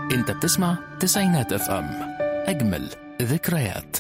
انت بتسمع تسعينات اف ام اجمل ذكريات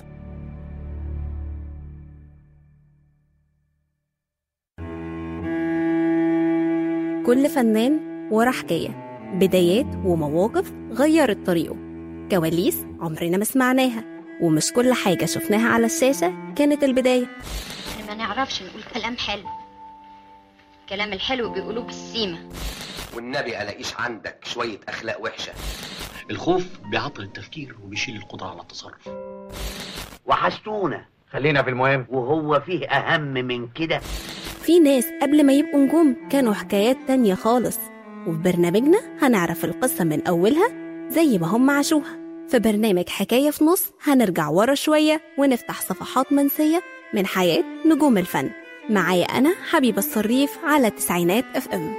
كل فنان ورا حكاية بدايات ومواقف غيرت طريقه كواليس عمرنا ما سمعناها ومش كل حاجة شفناها على الشاشة كانت البداية احنا ما نعرفش نقول كلام حلو الكلام الحلو بيقولوه بالسيمة والنبي الاقيش عندك شويه اخلاق وحشه الخوف بيعطل التفكير وبيشيل القدرة على التصرف وحشتونا خلينا في المهم وهو فيه أهم من كده في ناس قبل ما يبقوا نجوم كانوا حكايات تانية خالص وفي برنامجنا هنعرف القصة من أولها زي ما هم عاشوها في برنامج حكاية في نص هنرجع ورا شوية ونفتح صفحات منسية من حياة نجوم الفن معايا أنا حبيبة الصريف على تسعينات اف ام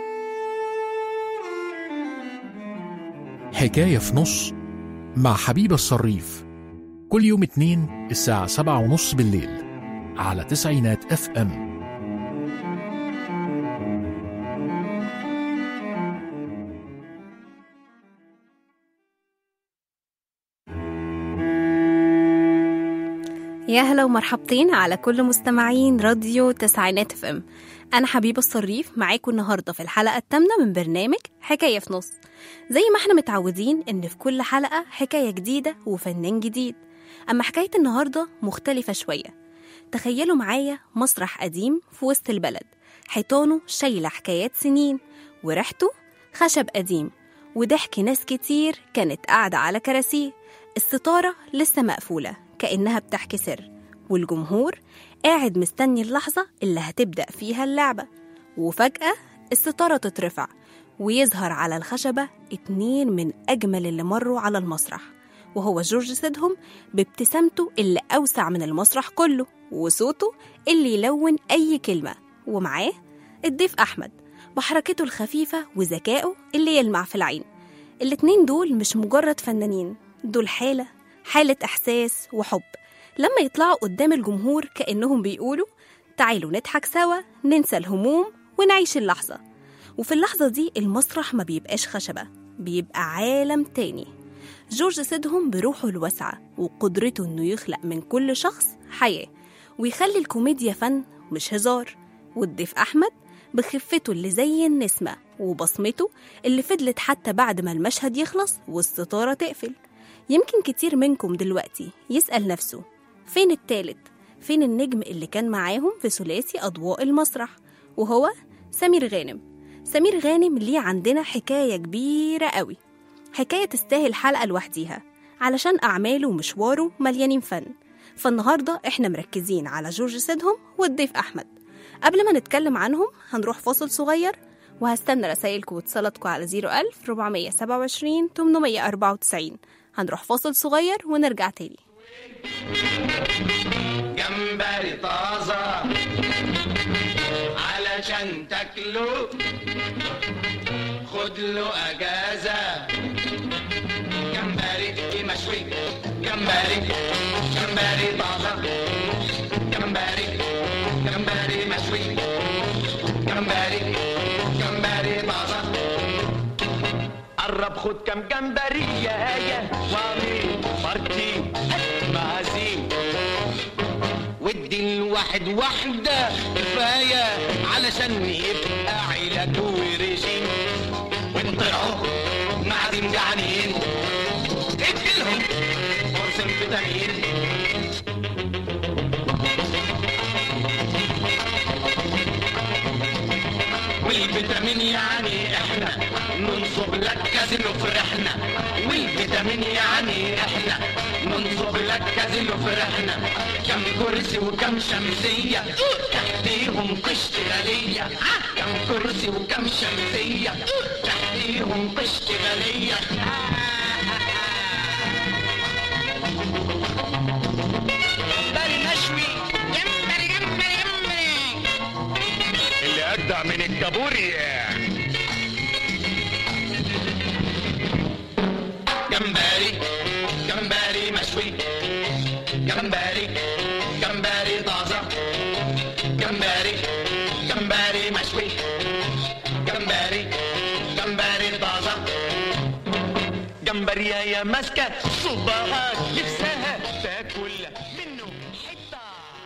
حكاية في نص مع حبيب الصريف كل يوم اتنين الساعة سبعة ونص بالليل على تسعينات اف ام يا هلا ومرحبتين على كل مستمعين راديو تسعينات اف ام انا حبيبه الصريف معاكم النهارده في الحلقه الثامنه من برنامج حكايه في نص زي ما احنا متعودين ان في كل حلقه حكايه جديده وفنان جديد اما حكايه النهارده مختلفه شويه تخيلوا معايا مسرح قديم في وسط البلد حيطانه شايله حكايات سنين وريحته خشب قديم وضحك ناس كتير كانت قاعده على كراسيه الستاره لسه مقفوله كأنها بتحكي سر والجمهور قاعد مستني اللحظة اللي هتبدأ فيها اللعبة وفجأة الستارة تترفع ويظهر على الخشبة اتنين من أجمل اللي مروا على المسرح وهو جورج سيدهم بابتسامته اللي أوسع من المسرح كله وصوته اللي يلون أي كلمة ومعاه الضيف أحمد بحركته الخفيفة وذكائه اللي يلمع في العين الاتنين دول مش مجرد فنانين دول حالة حالة إحساس وحب لما يطلعوا قدام الجمهور كأنهم بيقولوا تعالوا نضحك سوا ننسى الهموم ونعيش اللحظة وفي اللحظة دي المسرح ما بيبقاش خشبة بيبقى عالم تاني جورج سيدهم بروحه الواسعة وقدرته إنه يخلق من كل شخص حياة ويخلي الكوميديا فن مش هزار والضيف أحمد بخفته اللي زي النسمة وبصمته اللي فضلت حتى بعد ما المشهد يخلص والستارة تقفل يمكن كتير منكم دلوقتي يسأل نفسه فين التالت؟ فين النجم اللي كان معاهم في ثلاثي أضواء المسرح؟ وهو سمير غانم سمير غانم ليه عندنا حكاية كبيرة قوي حكاية تستاهل حلقة لوحديها علشان أعماله ومشواره مليانين فن فالنهاردة إحنا مركزين على جورج سيدهم والضيف أحمد قبل ما نتكلم عنهم هنروح فاصل صغير وهستنى رسايلكم واتصالاتكم على 01000 427 894 هنروح فاصل صغير ونرجع تاني جمبري طازة علشان تاكله خد له اجازة جمبري مشوي جمبري جمبري طازة جمبري جمبري مشوي جمبري جمبري طازة قرب خد كم جمبري يا يا وامي بارتي مهازيم ودي الواحد واحدة كفاية علشان يبقى عيلة ورجيم وانطلعوا معدن جعانين اديلهم قرص الفيتامين والفيتامين يعني احنا ننصب لك كازينو فرحنا والفيتامين يعني احنا ننصب لك كازينو فرحنا كم كرسي وكم شمسية تحتيهم قشط غالية كم كرسي وكم شمسية تحتيهم قشط غالية جمبري مشوي جمبري جمبري جمبري اللي أجدع من الكابوري جمبري جمبري مشوي جمبري جمبري طازة جمبري جمبري مشوي جمبري جمبري طازة جمبرياية ماسكة صباعات نفسها تاكل منه حتة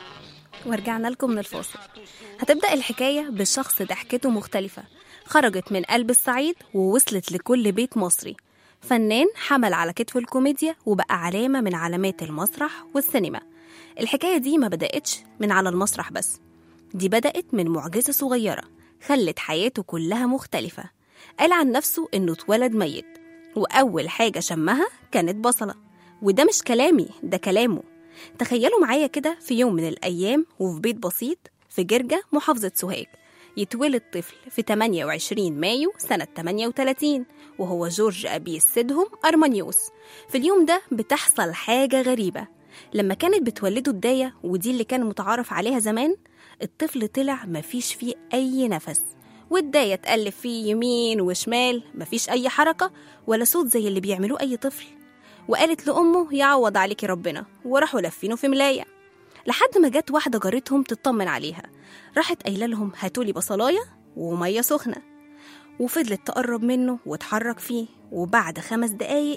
ورجعنا لكم من الفاصل هتبدأ الحكاية بشخص ضحكته مختلفة خرجت من قلب الصعيد ووصلت لكل بيت مصري فنان حمل على كتفه الكوميديا وبقى علامة من علامات المسرح والسينما الحكاية دي ما بدأتش من على المسرح بس دي بدأت من معجزة صغيرة خلت حياته كلها مختلفة قال عن نفسه إنه اتولد ميت وأول حاجة شمها كانت بصلة وده مش كلامي ده كلامه تخيلوا معايا كده في يوم من الأيام وفي بيت بسيط في جرجة محافظة سوهاج يتولد طفل في 28 مايو سنة 38 وهو جورج أبي سيدهم أرمانيوس في اليوم ده بتحصل حاجة غريبة لما كانت بتولده الداية ودي اللي كان متعارف عليها زمان الطفل طلع مفيش فيه أي نفس والداية تقلب فيه يمين وشمال مفيش أي حركة ولا صوت زي اللي بيعملوه أي طفل وقالت لأمه يعوض عليكي ربنا وراحوا لفينه في ملاية لحد ما جت واحدة جارتهم تطمن عليها راحت قايلة لهم هاتولي بصلاية ومية سخنة وفضلت تقرب منه وتحرك فيه وبعد خمس دقايق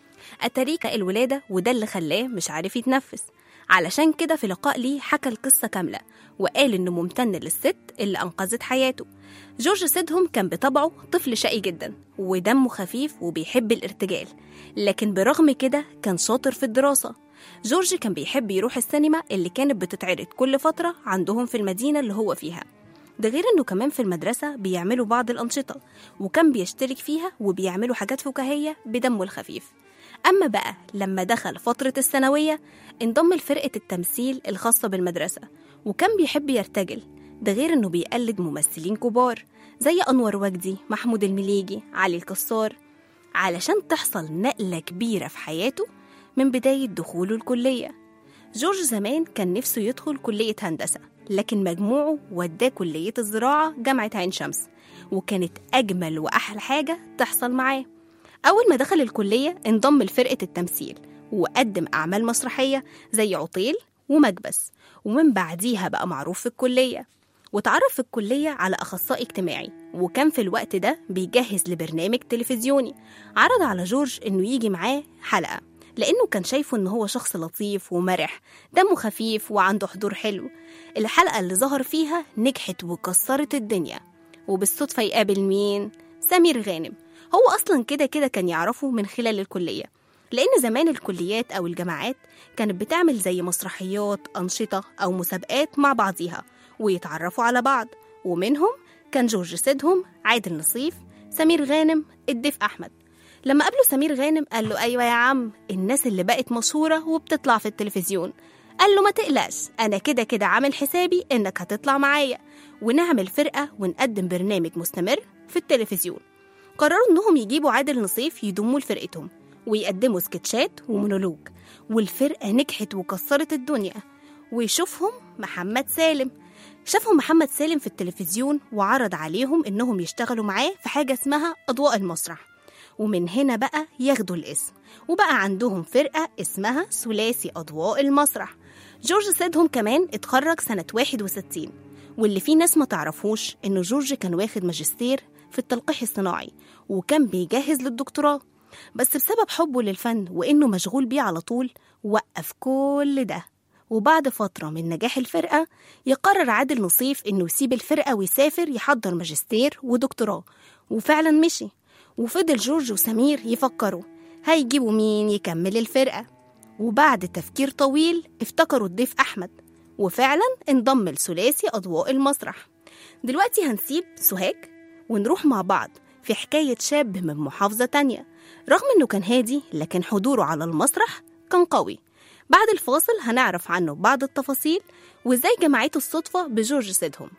أتاريكا الولادة وده اللي خلاه مش عارف يتنفس علشان كده في لقاء ليه حكى القصة كاملة وقال إنه ممتن للست اللي أنقذت حياته جورج سيدهم كان بطبعه طفل شقي جدا ودمه خفيف وبيحب الارتجال لكن برغم كده كان شاطر في الدراسة جورج كان بيحب يروح السينما اللي كانت بتتعرض كل فترة عندهم في المدينة اللي هو فيها ده غير انه كمان في المدرسة بيعملوا بعض الأنشطة وكان بيشترك فيها وبيعملوا حاجات فكاهية بدمه الخفيف أما بقى لما دخل فترة الثانوية انضم لفرقة التمثيل الخاصة بالمدرسة وكان بيحب يرتجل ده غير انه بيقلد ممثلين كبار زي أنور وجدي محمود المليجي علي الكسار علشان تحصل نقلة كبيرة في حياته من بداية دخوله الكلية جورج زمان كان نفسه يدخل كلية هندسة لكن مجموعه وداه كلية الزراعة جامعة عين شمس وكانت أجمل وأحلى حاجة تحصل معاه أول ما دخل الكلية انضم لفرقة التمثيل وقدم أعمال مسرحية زي عطيل ومكبس ومن بعديها بقى معروف في الكلية واتعرف في الكلية على أخصائي اجتماعي وكان في الوقت ده بيجهز لبرنامج تلفزيوني عرض على جورج إنه يجي معاه حلقة لأنه كان شايفه إن هو شخص لطيف ومرح دمه خفيف وعنده حضور حلو الحلقة اللي ظهر فيها نجحت وكسرت الدنيا وبالصدفة يقابل مين؟ سمير غانم هو أصلا كده كده كان يعرفه من خلال الكلية لأن زمان الكليات أو الجامعات كانت بتعمل زي مسرحيات أنشطة أو مسابقات مع بعضيها ويتعرفوا على بعض ومنهم كان جورج سيدهم عادل نصيف سمير غانم الضيف أحمد لما قابله سمير غانم قال له أيوة يا عم الناس اللي بقت مشهورة وبتطلع في التلفزيون قال له ما تقلقش أنا كده كده عامل حسابي إنك هتطلع معايا ونعمل فرقة ونقدم برنامج مستمر في التلفزيون قرروا إنهم يجيبوا عادل نصيف يضموه لفرقتهم ويقدموا سكتشات ومونولوج والفرقة نجحت وكسرت الدنيا ويشوفهم محمد سالم شافهم محمد سالم في التلفزيون وعرض عليهم إنهم يشتغلوا معاه في حاجة اسمها أضواء المسرح ومن هنا بقى ياخدوا الاسم وبقى عندهم فرقة اسمها ثلاثي أضواء المسرح جورج سيدهم كمان اتخرج سنة 61 واللي فيه ناس ما تعرفوش إنه جورج كان واخد ماجستير في التلقيح الصناعي وكان بيجهز للدكتوراه بس بسبب حبه للفن وإنه مشغول بيه على طول وقف كل ده وبعد فترة من نجاح الفرقة يقرر عادل نصيف إنه يسيب الفرقة ويسافر يحضر ماجستير ودكتوراه وفعلا مشي وفضل جورج وسمير يفكروا هيجيبوا مين يكمل الفرقة وبعد تفكير طويل افتكروا الضيف أحمد وفعلا انضم لثلاثي أضواء المسرح دلوقتي هنسيب سوهاج ونروح مع بعض في حكاية شاب من محافظة تانية رغم إنه كان هادي لكن حضوره على المسرح كان قوي بعد الفاصل هنعرف عنه بعض التفاصيل وإزاي جمعته الصدفة بجورج سيدهم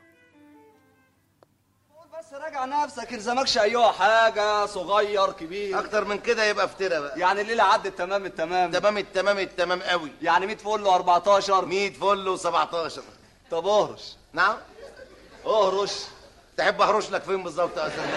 بس راجع نفسك يلزمكش ايوه حاجه صغير كبير اكتر من كده يبقى افترى بقى يعني الليله عدت تمام التمام تمام التمام التمام قوي يعني 100 فل و14 100 فل و17 طب اهرش نعم اهرش تحب اهرش لك فين بالظبط يا استاذ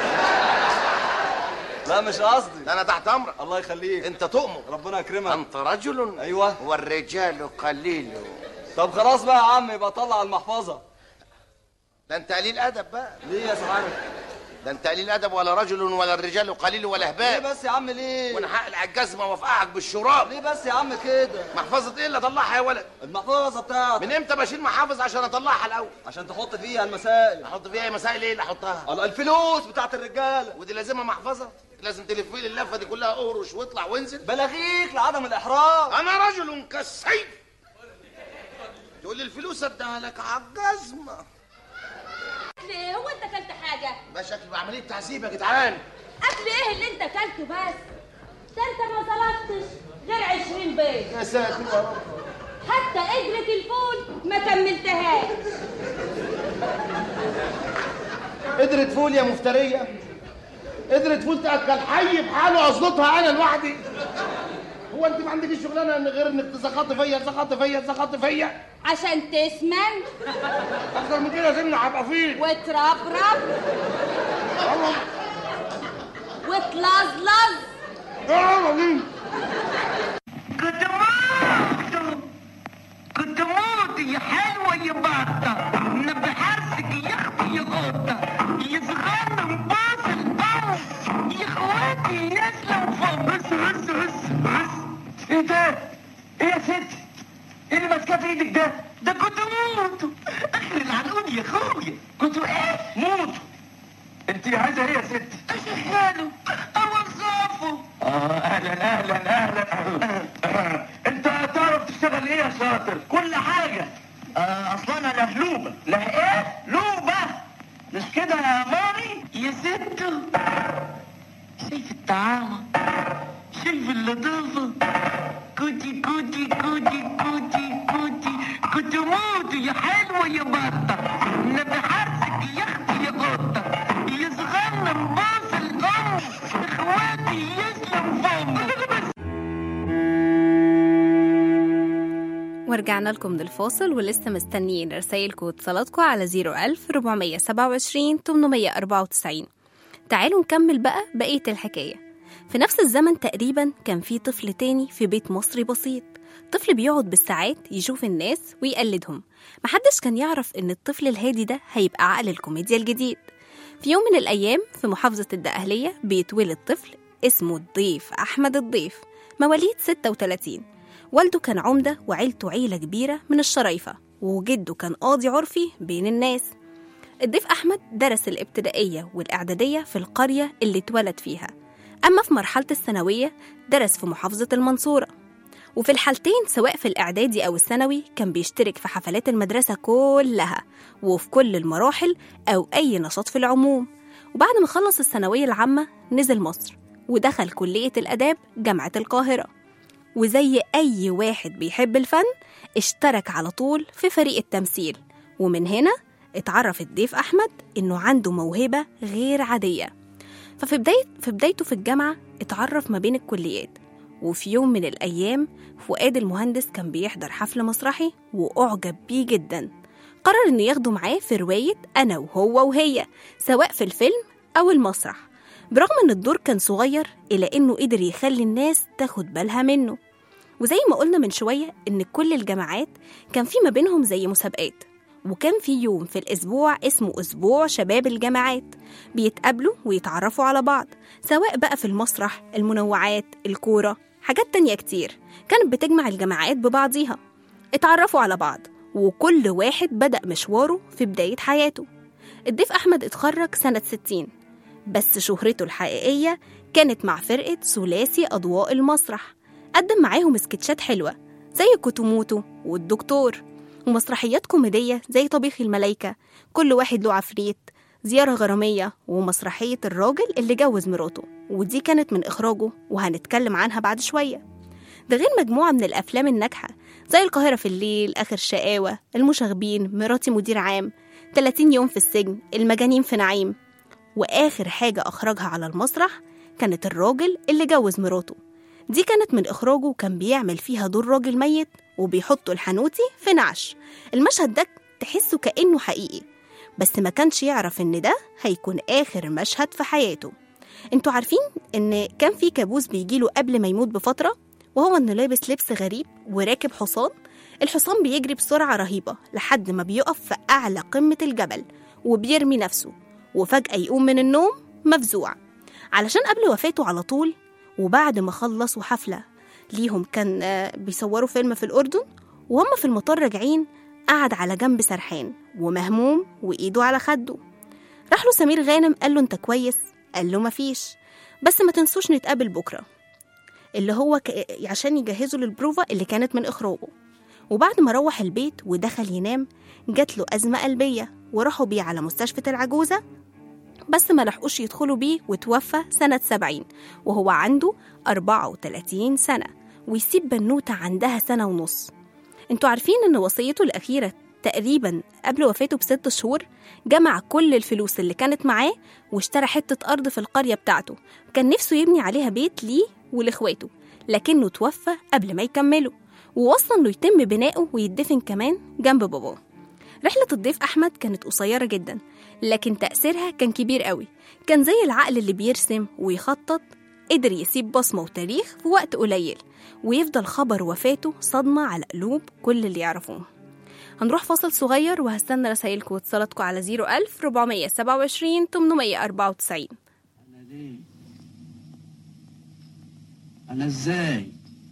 لا مش قصدي انا تحت امرك الله يخليك انت تؤمر ربنا يكرمك انت رجل ايوه والرجال قليل طب خلاص بقى يا عم يبقى طلع المحفظه ده انت قليل ادب بقى ليه يا سعادة ده انت قليل ادب ولا رجل ولا الرجال قليل ولا ليه هباب بس يا عم ليه وانا هقلع الجزمه وافقعك بالشراب ليه بس يا عم كده محفظه ايه اللي اطلعها يا ولد المحفظه بتاعتك من امتى بشيل محافظ عشان اطلعها الاول عشان تحط فيها المسائل احط فيها مسائل ايه اللي احطها على الفلوس بتاعت الرجاله ودي لازمها محفظه لازم تلف لي اللفه دي كلها اقرش واطلع وانزل بلاغيك لعدم الاحراج انا رجل كالسيف تقول لي الفلوس اديها لك على الجزمه ليه هو انت اكلت حاجه ده شكل بعمليه تعذيب يا جدعان اكل ايه اللي انت اكلته بس ده انت ما طلبتش غير 20 بيض يا ساتر يا رب حتى اجرة الفول ما كملتهاش قدرت فول يا مفتريه قدرت فول تاكل حي بحاله اظبطها انا لوحدي هو انت ما عندكش شغلانه إن غير انك تسخطي فيا تسخطي فيا تسخطي فيا عشان تسمن اكتر من كده سمنه هبقى فيك وتربرب وتلظلظ كنت موت كنت موت يا حلوة يا بطة نبي حرسك يا اختي يا قطة يا صغنن باص القمر يا اخواتي يسلم فوق بس بس بس بس ايه ده؟ ايه يا ست؟ ايه اللي ماسكاه في ايدك ده؟ ده كنت موت اخر العنقود يا اخويا كنت ايه؟ موت انت عايزه ايه يا ست؟ اشغله اوظفه اه اهلا اهلا اهلا انت تعرف تشتغل ايه يا شاطر؟ كل حاجه آه اصلا انا لهلوبه له ايه؟ لوبه مش كده يا مامي؟ يا ست شايف الطعامه شايف اللطافه كوتي كوتي كوتي كوتي كوتي كنت موت يا حلوه يا بطه نبي حرسك يا اختي يا قطه يا صغنن باص الام اخواتي يسلم فمك ورجعنا لكم من الفاصل ولسه مستنيين رسايلكم واتصالاتكم على 01000 427 894 تعالوا نكمل بقى بقية الحكاية في نفس الزمن تقريبا كان في طفل تاني في بيت مصري بسيط طفل بيقعد بالساعات يشوف الناس ويقلدهم محدش كان يعرف ان الطفل الهادي ده هيبقى عقل الكوميديا الجديد في يوم من الأيام في محافظة الدقهلية بيتولد طفل اسمه الضيف أحمد الضيف مواليد 36 والده كان عمدة وعيلته عيلة كبيرة من الشرايفة وجده كان قاضي عرفي بين الناس الضيف أحمد درس الابتدائية والإعدادية في القرية اللي اتولد فيها أما في مرحلة الثانوية درس في محافظة المنصورة وفي الحالتين سواء في الإعدادي أو الثانوي كان بيشترك في حفلات المدرسة كلها وفي كل المراحل أو أي نشاط في العموم وبعد ما خلص الثانوية العامة نزل مصر ودخل كلية الآداب جامعة القاهرة وزي أي واحد بيحب الفن اشترك على طول في فريق التمثيل ومن هنا اتعرف الضيف أحمد إنه عنده موهبة غير عادية ففي بداية في بدايته في الجامعة اتعرف ما بين الكليات وفي يوم من الأيام فؤاد المهندس كان بيحضر حفل مسرحي وأعجب بيه جدا قرر إنه ياخده معاه في رواية أنا وهو وهي سواء في الفيلم أو المسرح برغم إن الدور كان صغير إلا إنه قدر يخلي الناس تاخد بالها منه وزي ما قلنا من شوية إن كل الجامعات كان في ما بينهم زي مسابقات وكان في يوم في الأسبوع اسمه أسبوع شباب الجامعات بيتقابلوا ويتعرفوا على بعض سواء بقى في المسرح المنوعات الكورة حاجات تانية كتير كانت بتجمع الجامعات ببعضيها اتعرفوا على بعض وكل واحد بدأ مشواره في بداية حياته الضيف أحمد اتخرج سنة 60 بس شهرته الحقيقية كانت مع فرقة ثلاثي أضواء المسرح قدم معاهم سكتشات حلوة زي كوتوموتو والدكتور ومسرحيات كوميدية زي طبيخ الملايكة كل واحد له عفريت زيارة غرامية ومسرحية الراجل اللي جوز مراته ودي كانت من إخراجه وهنتكلم عنها بعد شوية ده غير مجموعة من الأفلام الناجحة زي القاهرة في الليل آخر شقاوة المشاغبين مراتي مدير عام 30 يوم في السجن المجانين في نعيم وآخر حاجة أخرجها على المسرح كانت الراجل اللي جوز مراته دي كانت من إخراجه وكان بيعمل فيها دور راجل ميت وبيحطوا الحنوتي في نعش المشهد ده تحسه كأنه حقيقي بس ما كانش يعرف إن ده هيكون آخر مشهد في حياته انتوا عارفين إن كان في كابوس بيجيله قبل ما يموت بفترة وهو إنه لابس لبس غريب وراكب حصان الحصان بيجري بسرعة رهيبة لحد ما بيقف في أعلى قمة الجبل وبيرمي نفسه وفجأة يقوم من النوم مفزوع علشان قبل وفاته على طول وبعد ما خلصوا حفلة ليهم كان آه، بيصوروا فيلم في الأردن وهم في المطار راجعين قعد على جنب سرحان ومهموم وإيده على خده راح له سمير غانم قال له أنت كويس؟ قال له مفيش بس ما تنسوش نتقابل بكرة اللي هو ك... عشان يجهزوا للبروفا اللي كانت من إخراجه وبعد ما روح البيت ودخل ينام جات له أزمة قلبية وراحوا بيه على مستشفى العجوزة بس ما لحقوش يدخلوا بيه وتوفى سنة 70 وهو عنده 34 سنة ويسيب بنوتة عندها سنة ونص انتوا عارفين ان وصيته الأخيرة تقريبا قبل وفاته بست شهور جمع كل الفلوس اللي كانت معاه واشترى حتة أرض في القرية بتاعته كان نفسه يبني عليها بيت ليه ولإخواته لكنه توفى قبل ما يكمله ووصى انه يتم بنائه ويدفن كمان جنب باباه رحلة الضيف أحمد كانت قصيرة جدا لكن تأثيرها كان كبير قوي كان زي العقل اللي بيرسم ويخطط قدر يسيب بصمة وتاريخ في وقت قليل ويفضل خبر وفاته صدمة على قلوب كل اللي يعرفوه هنروح فاصل صغير وهستنى رسايلكم واتصالاتكم على 01000 427 894 أنا ليه؟ أنا إزاي؟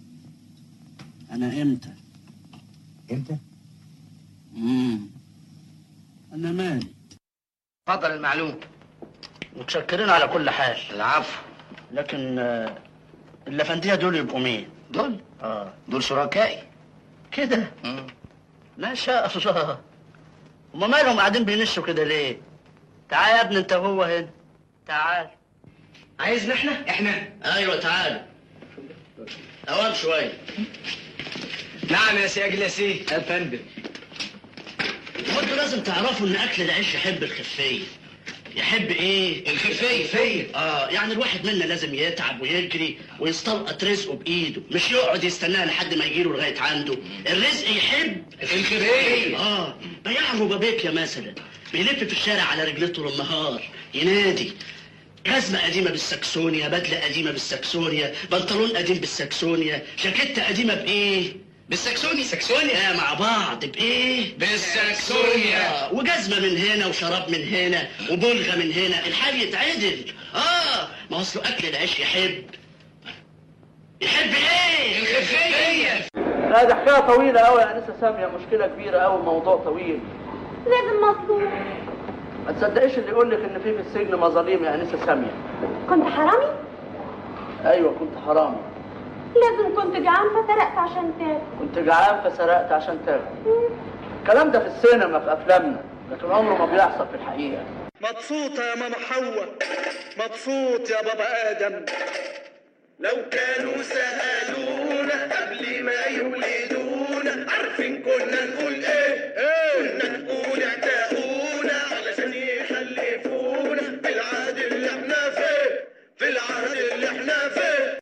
أنا إمتى؟ امتى؟ مم. أنا مالي اتفضل المعلوم متشكرين على كل حال العفو لكن آه، الأفندية دول يبقوا مين؟ دول آه دول شركائي كده ما شاء الله هما مالهم قاعدين بينشوا كده ليه؟ تعال يا ابني أنت وهو هنا تعال عايزنا احنا احنا أيوه تعال أوام شوية نعم يا سي اجلسي يا فندم وانتوا لازم تعرفوا ان اكل العيش يحب الخفيه يحب ايه الخفية. خفية. اه يعني الواحد منا لازم يتعب ويجري ويستلقط رزقه بايده مش يقعد يستناه لحد ما يجيله لغايه عنده الرزق يحب الخفية. اه بياع روبابيكيا مثلا بيلف في الشارع على رجليه طول النهار ينادي جزمة قديمة بالسكسونيا، بدلة قديمة بالسكسونيا، بنطلون قديم بالسكسونيا، جاكيتة قديمة بإيه؟ بالسكسونيا سكسونيا آه مع بعض بإيه؟ بالسكسونيا. آه وجزمة من هنا وشراب من هنا وبلغة من هنا، الحال يتعدل، آه ما هو أصله أكل العيش يحب يحب إيه؟ الخفية. لا دي حكاية طويلة أوي يا أنسة سامية مشكلة كبيرة أوي موضوع طويل لازم مطلوب ما تصدقيش اللي يقول لك إن في في السجن مظاليم يا أنسة سامية كنت حرامي أيوه كنت حرامي لازم كنت جعان فسرقت عشان تاكل كنت جعان فسرقت عشان تاكل الكلام ده في السينما في افلامنا لكن عمره ما بيحصل في الحقيقه مبسوطة يا ماما حواء مبسوط يا بابا آدم لو كانوا سألونا قبل ما يولدونا عارفين كنا نقول ايه كنا نقول اعتقونا علشان يخلفونا بالعهد اللي احنا فيه في العهد اللي احنا فيه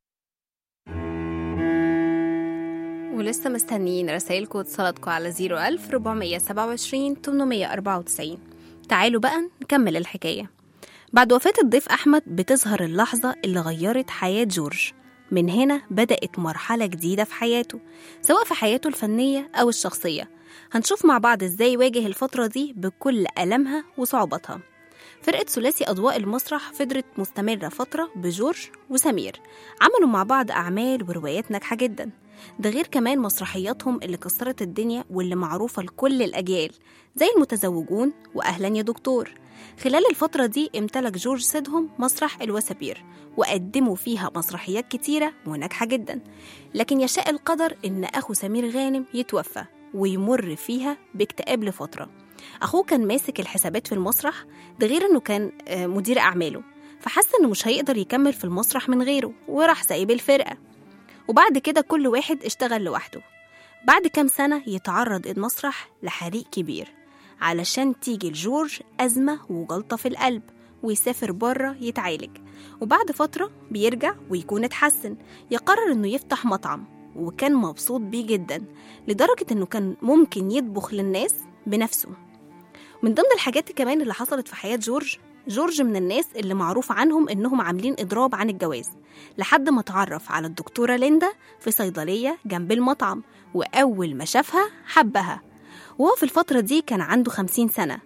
ولسه مستنيين رسايلكم واتصالاتكم على 01000 427 894 تعالوا بقى نكمل الحكاية بعد وفاة الضيف أحمد بتظهر اللحظة اللي غيرت حياة جورج من هنا بدأت مرحلة جديدة في حياته سواء في حياته الفنية أو الشخصية هنشوف مع بعض إزاي واجه الفترة دي بكل ألمها وصعوباتها فرقة ثلاثي أضواء المسرح فضلت مستمرة فترة بجورج وسمير عملوا مع بعض أعمال وروايات ناجحة جدا ده غير كمان مسرحياتهم اللي كسرت الدنيا واللي معروفة لكل الأجيال زي المتزوجون وأهلا يا دكتور خلال الفترة دي امتلك جورج سيدهم مسرح الوسابير وقدموا فيها مسرحيات كتيرة وناجحة جدا لكن يشاء القدر إن أخو سمير غانم يتوفى ويمر فيها باكتئاب لفترة أخوه كان ماسك الحسابات في المسرح ده غير إنه كان آه، مدير أعماله فحس إنه مش هيقدر يكمل في المسرح من غيره وراح سايب الفرقة وبعد كده كل واحد اشتغل لوحده بعد كام سنة يتعرض المسرح لحريق كبير علشان تيجي لجورج أزمة وجلطة في القلب ويسافر بره يتعالج وبعد فترة بيرجع ويكون اتحسن يقرر انه يفتح مطعم وكان مبسوط بيه جدا لدرجة انه كان ممكن يطبخ للناس بنفسه من ضمن الحاجات كمان اللي حصلت في حياة جورج جورج من الناس اللي معروف عنهم انهم عاملين اضراب عن الجواز لحد ما اتعرف على الدكتورة ليندا في صيدلية جنب المطعم وأول ما شافها حبها وهو في الفترة دي كان عنده خمسين سنة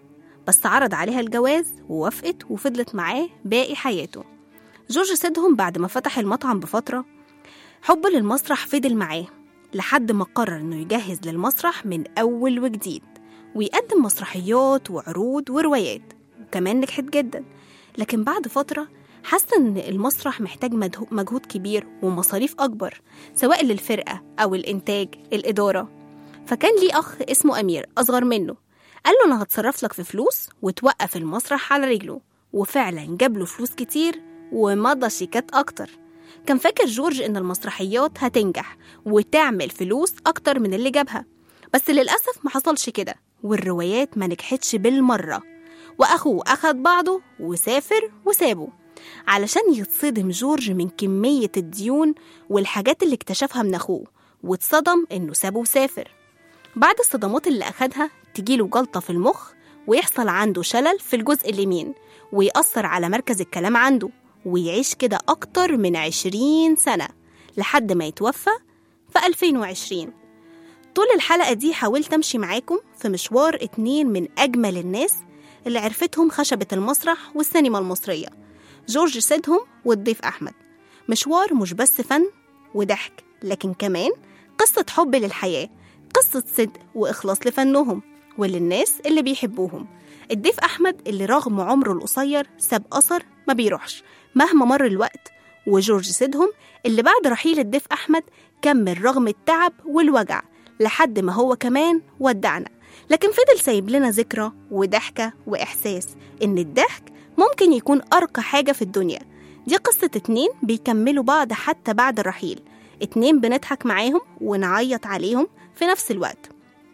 بس عرض عليها الجواز ووافقت وفضلت معاه باقي حياته جورج سيدهم بعد ما فتح المطعم بفترة حبه للمسرح فضل معاه لحد ما قرر إنه يجهز للمسرح من أول وجديد ويقدم مسرحيات وعروض وروايات وكمان نجحت جدا لكن بعد فترة حس إن المسرح محتاج مده- مجهود كبير ومصاريف أكبر سواء للفرقة أو الإنتاج الإدارة فكان ليه أخ اسمه أمير أصغر منه قال له أنا هتصرف لك في فلوس وتوقف المسرح على رجله وفعلا جاب له فلوس كتير ومضى شيكات أكتر كان فاكر جورج إن المسرحيات هتنجح وتعمل فلوس أكتر من اللي جابها بس للأسف ما حصلش كده والروايات ما نجحتش بالمرة وأخوه أخد بعضه وسافر وسابه علشان يتصدم جورج من كمية الديون والحاجات اللي اكتشفها من أخوه واتصدم إنه سابه وسافر بعد الصدمات اللي أخدها تجيله جلطة في المخ ويحصل عنده شلل في الجزء اليمين ويأثر على مركز الكلام عنده ويعيش كده أكتر من عشرين سنة لحد ما يتوفى في 2020 طول الحلقة دي حاولت أمشي معاكم في مشوار اتنين من أجمل الناس اللي عرفتهم خشبة المسرح والسينما المصرية جورج سيدهم والضيف أحمد مشوار مش بس فن وضحك لكن كمان قصة حب للحياة قصة صدق وإخلاص لفنهم وللناس اللي بيحبوهم الضيف أحمد اللي رغم عمره القصير ساب أثر ما بيروحش مهما مر الوقت وجورج سيدهم اللي بعد رحيل الضيف أحمد كمل رغم التعب والوجع لحد ما هو كمان ودعنا لكن فضل سايب لنا ذكرى وضحكة وإحساس إن الضحك ممكن يكون أرقى حاجة في الدنيا دي قصة اتنين بيكملوا بعض حتى بعد الرحيل اتنين بنضحك معاهم ونعيط عليهم في نفس الوقت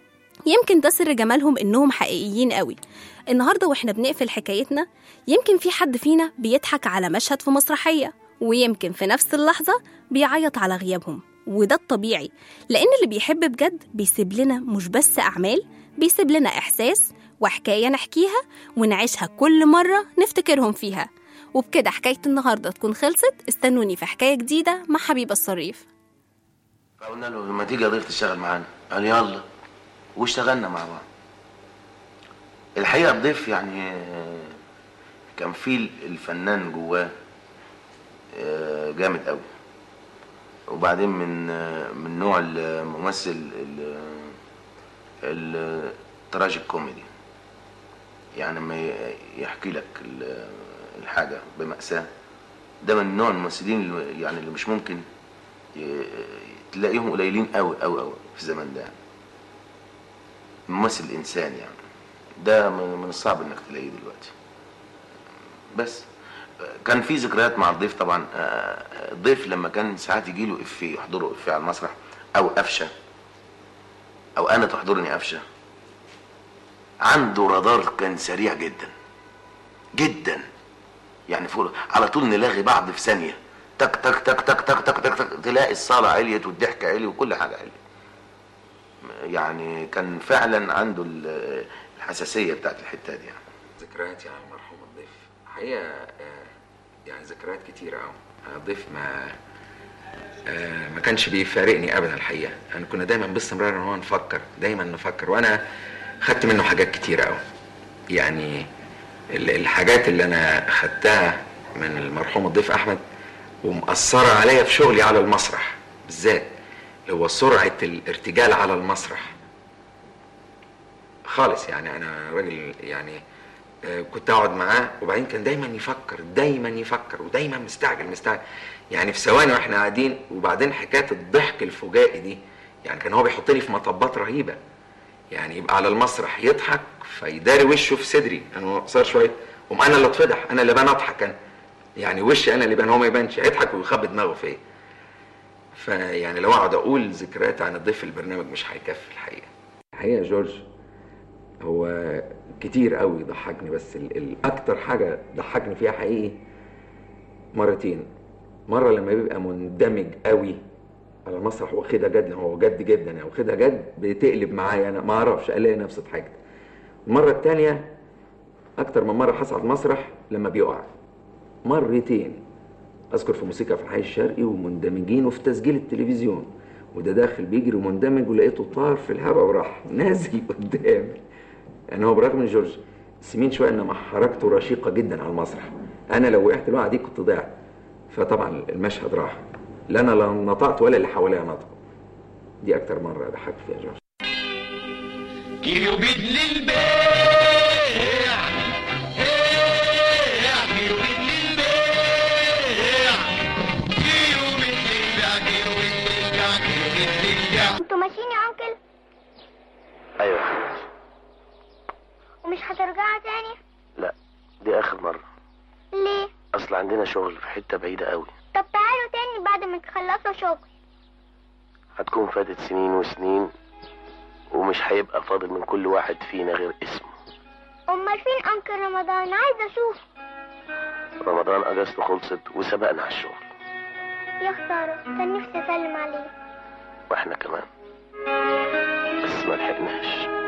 يمكن ده سر جمالهم إنهم حقيقيين قوي النهاردة وإحنا بنقفل حكايتنا يمكن في حد فينا بيضحك على مشهد في مسرحية ويمكن في نفس اللحظة بيعيط على غيابهم وده الطبيعي لأن اللي بيحب بجد بيسيب لنا مش بس أعمال بيسيب لنا إحساس وحكاية نحكيها ونعيشها كل مرة نفتكرهم فيها وبكده حكاية النهاردة تكون خلصت استنوني في حكاية جديدة مع حبيبة الصريف فقلنا له لما تيجي يا ضيف تشتغل معانا قال يلا واشتغلنا مع بعض الحقيقه الضيف يعني آه، كان في الفنان جواه آه، جامد قوي وبعدين من آه، من نوع الممثل ال- ال- التراجيك كوميدي يعني لما ي- يحكي لك ال- الحاجه بمأساة ده من نوع الممثلين اللي يعني اللي مش ممكن ي- تلاقيهم قليلين قوي قوي قوي في الزمن ده يعني ممثل انسان يعني ده من من الصعب انك تلاقيه دلوقتي بس كان في ذكريات مع الضيف طبعا آه، الضيف لما كان ساعات يجي له افيه يحضره افيه على المسرح او قفشه او انا تحضرني قفشه عنده رادار كان سريع جدا جدا يعني فوق على طول نلاغي بعض في ثانيه تك تك تك تك تك تك تك, تك تلاقي الصاله عليت والضحك علي وكل حاجه عليت يعني كان فعلا عنده ال- الحساسيه بتاعت الحته دي يعني ذكريات يعني المرحوم الضيف حقيقة آه، يعني ذكريات كتيرة أوي أنا الضيف ما آه، ما كانش بيفارقني أبدا الحقيقة يعني كنا دايما باستمرار إن هو نفكر دايما نفكر وأنا خدت منه حاجات كتيرة أوي يعني ال- الحاجات اللي أنا خدتها من المرحوم الضيف أحمد ومأثرة عليا في شغلي على المسرح بالذات اللي هو سرعة الارتجال على المسرح خالص يعني انا راجل يعني آه، كنت اقعد معاه وبعدين كان دايما يفكر دايما يفكر ودايما مستعجل مستعجل يعني في ثواني واحنا قاعدين وبعدين حكايه الضحك الفجائي دي يعني كان هو بيحطني في مطبات رهيبه يعني يبقى على المسرح يضحك فيداري وشه في صدري انا قصير شويه وما انا اللي اتفضح انا اللي بان اضحك انا يعني وشي انا اللي بان هو ما يبانش يضحك ويخبي دماغه فيا فيعني لو اقعد اقول ذكريات عن الضيف في البرنامج مش هيكفي الحقيقه الحقيقه جورج هو كتير قوي ضحكني بس ال- الاكتر حاجه ضحكني فيها حقيقي مرتين مره لما بيبقى مندمج قوي على المسرح واخدها جد هو جد جدا يعني واخدها جد بتقلب معايا انا ما اعرفش الاقي نفسي ضحكت المره الثانيه اكتر من مره حصل على المسرح لما بيقع مرتين اذكر في موسيقى في الحي الشرقي ومندمجين وفي تسجيل التلفزيون وده داخل بيجري ومندمج ولقيته طار في الهواء وراح نازل قدامي يعني هو برغم ان جورج سمين شويه انما حركته رشيقه جدا على المسرح انا لو وقعت الوقعه دي كنت ضعت فطبعا المشهد راح لا انا لا نطقت ولا اللي حواليا نطقوا دي اكتر مره ضحكت فيها جورج كيلو بيد للبيع كيلو بيد للبيع كيلو بيد للبيع كيلو بيد للبيع كيلو بيد للبيع انتوا ماشيين يا انكل ايوه يا حبيبتي ومش هترجعوا تاني لا دي اخر مره ليه اصل عندنا شغل في حته بعيده قوي طب تعالوا تاني بعد ما تخلصوا شغل هتكون فاتت سنين وسنين ومش هيبقى فاضل من كل واحد فينا غير اسمه امال فين انكل رمضان عايزه اشوف رمضان اجازته خلصت وسبقنا على الشغل يا خساره كان نفسي اسلم عليه واحنا كمان بس ما لحقناش